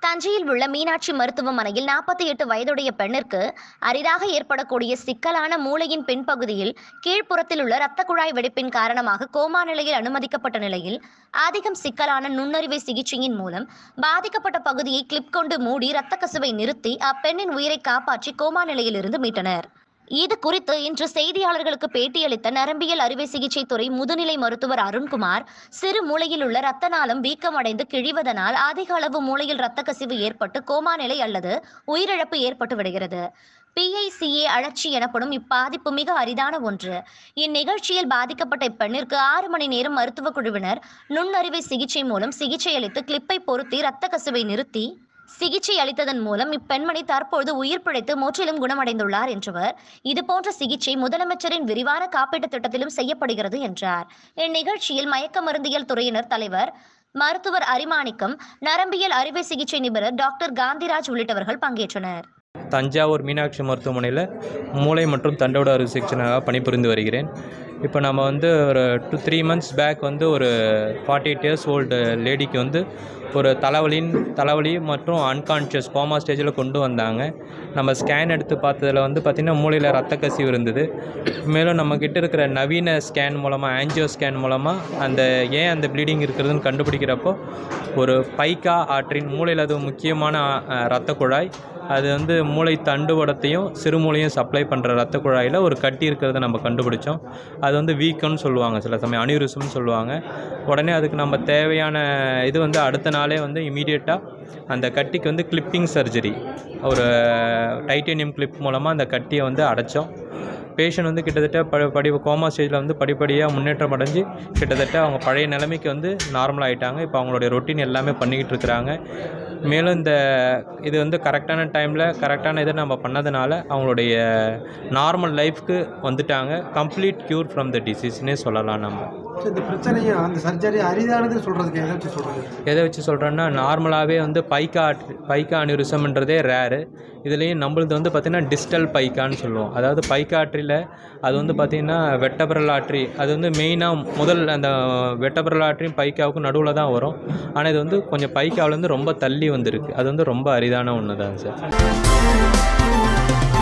தஞ்சையில் உள்ள மீனாட்சி மருத்துவமனையில் நாற்பத்தி எட்டு வயதுடைய பெண்ணிற்கு அரிதாக ஏற்படக்கூடிய சிக்கலான மூளையின் பின்பகுதியில் கீழ்ப்புறத்தில் உள்ள இரத்த குழாய் வெடிப்பின் காரணமாக கோமா நிலையில் அனுமதிக்கப்பட்ட நிலையில் அதிகம் சிக்கலான நுண்ணறிவை சிகிச்சையின் மூலம் பாதிக்கப்பட்ட பகுதியை கிளிப் கொண்டு மூடி இரத்த கசிவை நிறுத்தி அப்பெண்ணின் உயிரை காப்பாற்றி கோமா நிலையிலிருந்து மீட்டனர் இது குறித்து இன்று செய்தியாளர்களுக்கு பேட்டியளித்த நரம்பியல் அறுவை சிகிச்சை துறை முதுநிலை மருத்துவர் அருண்குமார் சிறு மூளையில் உள்ள இரத்த நாளம் வீக்கமடைந்து கிழிவதனால் அதிக அளவு மூளையில் இரத்த கசிவு ஏற்பட்டு கோமா நிலை அல்லது உயிரிழப்பு ஏற்பட்டு விடுகிறது பிஐசிஏ அழற்சி எனப்படும் இப்பாதிப்பு மிக அரிதான ஒன்று இந்நிகழ்ச்சியில் பாதிக்கப்பட்ட இப்பெண்ணிற்கு ஆறு மணி நேரம் மருத்துவ குழுவினர் நுண்ணறிவை சிகிச்சை மூலம் சிகிச்சை அளித்து கிளிப்பை பொருத்தி இரத்த கசிவை நிறுத்தி சிகிச்சை அளித்ததன் மூலம் இப்பெண்மணி தற்பொழுது உயிர் பிழைத்து முற்றிலும் குணமடைந்துள்ளார் என்றவர் இதுபோன்ற சிகிச்சை முதலமைச்சரின் விரிவான காப்பீட்டுத் திட்டத்திலும் செய்யப்படுகிறது என்றார் இந்நிகழ்ச்சியில் மயக்க மருந்தியல் துறையினர் தலைவர் மருத்துவர் அரிமாணிக்கம் நரம்பியல் அறுவை சிகிச்சை நிபுணர் டாக்டர் காந்திராஜ் உள்ளிட்டவர்கள் பங்கேற்றனர் தஞ்சாவூர் மீனாட்சி மருத்துவமனையில் மூளை மற்றும் தண்டோட அறுவை சிகிச்சையாக பணிபுரிந்து வருகிறேன் இப்போ நம்ம வந்து ஒரு டூ த்ரீ மந்த்ஸ் பேக் வந்து ஒரு ஃபார்ட்டி எயிட் இயர்ஸ் ஓல்டு லேடிக்கு வந்து ஒரு தலைவலின் தலைவலி மற்றும் அன்கான்ஷியஸ் கோமா ஸ்டேஜில் கொண்டு வந்தாங்க நம்ம ஸ்கேன் எடுத்து பார்த்ததுல வந்து பார்த்திங்கன்னா மூளையில் ரத்த கசிவு இருந்தது மேலும் நம்மக்கிட்ட இருக்கிற நவீன ஸ்கேன் மூலமாக ஆன்ஜியோ ஸ்கேன் மூலமாக அந்த ஏன் அந்த ப்ளீடிங் இருக்கிறதுன்னு கண்டுபிடிக்கிறப்போ ஒரு பைக்கா ஆற்றின் மூளையில் அது முக்கியமான அஹ், இரத்த குழாய் அது வந்து மூளை தண்டுவடத்தையும் சிறுமூளையும் சப்ளை பண்ணுற ரத்த குழாயில் ஒரு கட்டி இருக்கிறத நம்ம கண்டுபிடிச்சோம் அது வந்து வீக்கம்னு சொல்லுவாங்க சில சமயம் அனிருசம்னு சொல்லுவாங்க உடனே அதுக்கு நம்ம தேவையான இது வந்து அடுத்த நாளே வந்து இமீடியட்டாக அந்த கட்டிக்கு வந்து கிளிப்பிங் சர்ஜரி ஒரு டைட்டேனியம் கிளிப் மூலமாக அந்த கட்டியை வந்து அடைச்சோம் பேஷண்ட் வந்து கிட்டத்தட்ட ப படி கோமா ஸ்டேஜில் வந்து படிப்படியாக முன்னேற்றம் அடைஞ்சு கிட்டத்தட்ட அவங்க பழைய நிலைமைக்கு வந்து நார்மல் ஆகிட்டாங்க இப்போ அவங்களுடைய ரொட்டீன் எல்லாமே பண்ணிக்கிட்டு இருக்கிறாங்க மேலும் இந்த இது வந்து கரெக்டான டைமில் கரெக்டான இதை நம்ம பண்ணதுனால அவங்களுடைய நார்மல் லைஃப்க்கு வந்துட்டாங்க கம்ப்ளீட் க்யூர் ஃப்ரம் த டிசீஸ்னே சொல்லலாம் நம்ம சரி, இந்த பிரச்சனையை அந்த சர்ஜரி அரிதானதுன்னு சொல்கிறதுக்கு எதை வச்சு சொல்கிறது எதை வச்சு சொல்கிறேன்னா நார்மலாகவே வந்து பைக்கா பைக்கா அனிருசம்ன்றதே ரேரு இதுலேயும் நம்மளது வந்து பார்த்திங்கன்னா டிஸ்டல் பைக்கான்னு சொல்லுவோம் அதாவது பைக்கா ஆற்றியில் அது வந்து பார்த்திங்கன்னா வெட்டபிரல் ஆற்றி அது வந்து மெயினாக முதல் அந்த வெட்டபிரல் ஆற்றியும் பைக்காவுக்கும் நடுவில் தான் வரும் ஆனால் இது வந்து கொஞ்சம் பைக்காவிலேருந்து ரொம்ப தள்ளி வந்திருக்கு அது வந்து ரொம்ப அரிதான ஒன்று தான் சார்